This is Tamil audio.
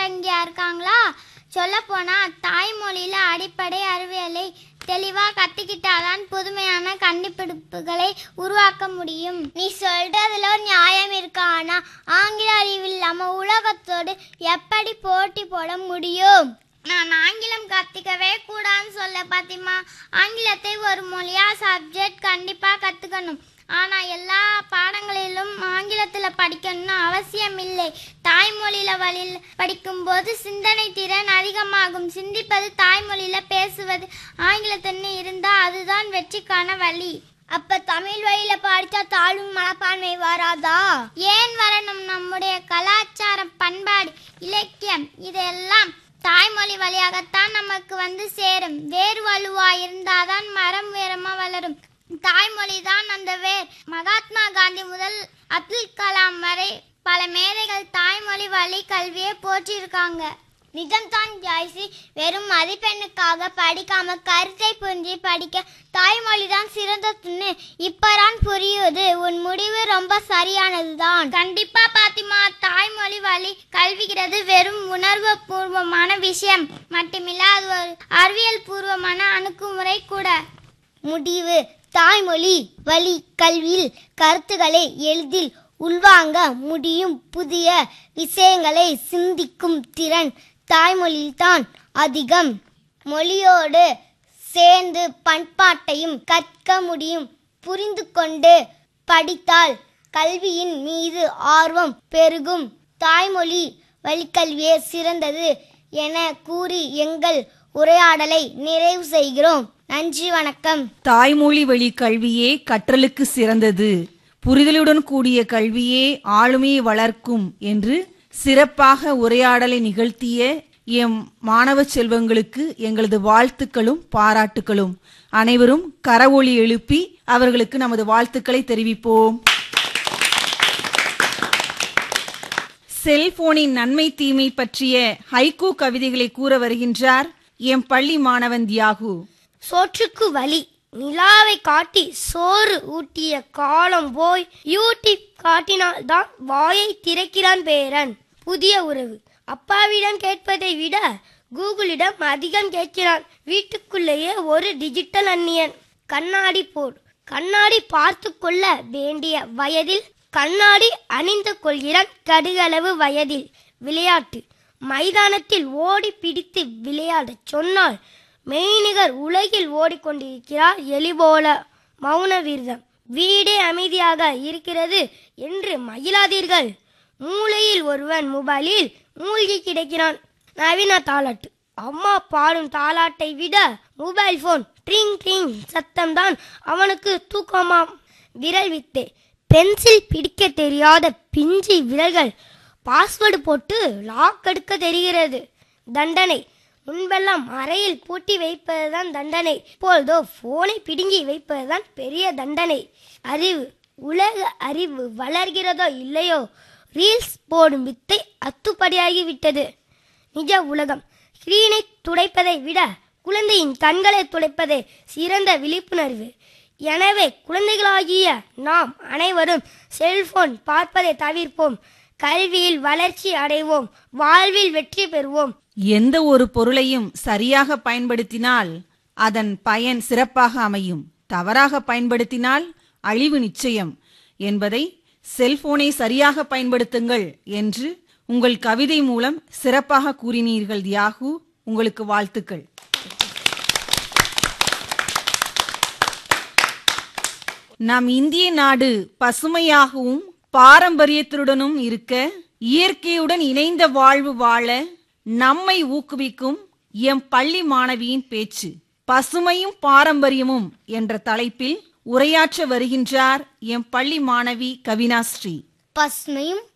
பின்தங்கியா இருக்காங்களா சொல்லப்போனா தாய்மொழியில அடிப்படை அறிவியலை தெளிவா கத்துக்கிட்டாதான் புதுமையான கண்டுபிடிப்புகளை உருவாக்க முடியும் நீ சொல்றதுல ஒரு நியாயம் இருக்கு ஆனா ஆங்கில அறிவு இல்லாம உலகத்தோடு எப்படி போட்டி போட முடியும் நான் ஆங்கிலம் கத்துக்கவே கூடாதுன்னு சொல்ல பாத்திமா ஆங்கிலத்தை ஒரு மொழியா சப்ஜெக்ட் கண்டிப்பா கத்துக்கணும் ஆனா எல்லா பாடங்களிலும் ஆங்கிலத்துல படிக்கணும்னு அவசியம் இல்லை தாய்மொழியில வழியில் படிக்கும்போது சிந்தனை திறன் அதிகமாகும் சிந்திப்பது தாய்மொழியில பேசுவது ஆங்கிலத்தின்னு இருந்தா அதுதான் வெற்றிக்கான வழி அப்ப தமிழ் வழியில படிச்சா தாழ்வு மனப்பான்மை வராதா ஏன் வரணும் நம்முடைய கலாச்சாரம் பண்பாடு இலக்கியம் இதெல்லாம் தாய்மொழி வழியாகத்தான் நமக்கு வந்து சேரும் வேர் வலுவா இருந்தாதான் மரம் உயரமா வளரும் தாய்மொழி தான் அந்த வேர் மகாத்மா காந்தி முதல் அப்துல் கலாம் வரை பல மேதைகள் தாய்மொழி வழி கல்வியை போற்றிருக்காங்க நிஜம்தான் ஜாய்சி வெறும் மதிப்பெண்ணுக்காக படிக்காம கருத்தை புரிஞ்சு படிக்க தாய்மொழி தான் சிறந்ததுன்னு இப்பதான் புரியுது உன் முடிவு ரொம்ப சரியானதுதான் கண்டிப்பா பாத்திமா தாய்மொழி வழி கல்விங்கிறது வெறும் உணர்வு பூர்வமான விஷயம் மட்டுமில்ல அது ஒரு அறிவியல் பூர்வமான அணுகுமுறை கூட முடிவு தாய்மொழி வழி கல்வியில் கருத்துக்களை எளிதில் உள்வாங்க முடியும் புதிய விஷயங்களை சிந்திக்கும் திறன் தாய்மொழியில்தான் அதிகம் மொழியோடு சேர்ந்து பண்பாட்டையும் கற்க முடியும் புரிந்து கொண்டு படித்தால் கல்வியின் மீது ஆர்வம் பெருகும் தாய்மொழி வழிக்கல்வியே சிறந்தது என கூறி எங்கள் உரையாடலை நிறைவு செய்கிறோம் நன்றி வணக்கம் தாய்மொழி வழி கல்வியே கற்றலுக்கு சிறந்தது புரிதலுடன் கூடிய கல்வியே ஆளுமையை வளர்க்கும் என்று சிறப்பாக உரையாடலை நிகழ்த்திய எம் மாணவ செல்வங்களுக்கு எங்களது வாழ்த்துக்களும் பாராட்டுகளும் அனைவரும் கரவொலி எழுப்பி அவர்களுக்கு நமது வாழ்த்துக்களை தெரிவிப்போம் செல்போனின் நன்மை தீமை பற்றிய ஹைக்கூ கவிதைகளை கூற வருகின்றார் எம் பள்ளி மாணவன் தியாகு சோற்றுக்கு வழி நிலாவை காட்டி சோறு ஊட்டிய காலம் போய் யூடியூப் காட்டினால்தான் வாயை திறக்கிறான் பேரன் புதிய உறவு அப்பாவிடம் கேட்பதை விட கூகுளிடம் அதிகம் கேட்கிறான் வீட்டுக்குள்ளேயே ஒரு டிஜிட்டல் அந்நியன் கண்ணாடி போர் கண்ணாடி பார்த்து கொள்ள வேண்டிய வயதில் கண்ணாடி அணிந்து கொள்கிறான் கடுகளவு வயதில் விளையாட்டு மைதானத்தில் ஓடி பிடித்து விளையாடச் சொன்னால் மெய்நிகர் உலகில் ஓடிக்கொண்டிருக்கிறார் எலி போல மௌன விரதம் வீடே அமைதியாக இருக்கிறது என்று மகிழாதீர்கள் மூலையில் ஒருவன் மொபைலில் மூழ்கி கிடக்கிறான் நவீன தாலாட்டு அம்மா பாடும் தாலாட்டை விட மொபைல் போன் ட்ரிங் ட்ரிங் சத்தம்தான் அவனுக்கு தூக்கமாம் விரல் வித்தை பென்சில் பிடிக்க தெரியாத பிஞ்சி விரல்கள் பாஸ்வேர்டு போட்டு லாக் எடுக்க தெரிகிறது தண்டனை முன்பெல்லாம் அறையில் பூட்டி வைப்பதுதான் தண்டனை இப்பொழுதோ போனை பிடுங்கி வைப்பதுதான் பெரிய தண்டனை அறிவு உலக அறிவு வளர்கிறதோ இல்லையோ ரீல்ஸ் போடும் வித்தை அத்துப்படியாகிவிட்டது நிஜ உலகம் ஸ்கிரீனை துடைப்பதை விட குழந்தையின் கண்களை துடைப்பதே சிறந்த விழிப்புணர்வு எனவே குழந்தைகளாகிய நாம் அனைவரும் செல்போன் பார்ப்பதை தவிர்ப்போம் கல்வியில் வளர்ச்சி அடைவோம் வாழ்வில் வெற்றி பெறுவோம் எந்த ஒரு பொருளையும் சரியாக பயன்படுத்தினால் அதன் பயன் சிறப்பாக அமையும் தவறாக பயன்படுத்தினால் அழிவு நிச்சயம் என்பதை செல்போனை சரியாக பயன்படுத்துங்கள் என்று உங்கள் கவிதை மூலம் சிறப்பாக கூறினீர்கள் தியாகு உங்களுக்கு வாழ்த்துக்கள் நம் இந்திய நாடு பசுமையாகவும் பாரம்பரியத்துடனும் இருக்க இயற்கையுடன் இணைந்த வாழ்வு வாழ நம்மை ஊக்குவிக்கும் எம் பள்ளி மாணவியின் பேச்சு பசுமையும் பாரம்பரியமும் என்ற தலைப்பில் உரையாற்ற வருகின்றார் எம் பள்ளி மாணவி கவினா ஸ்ரீ பசுமையும்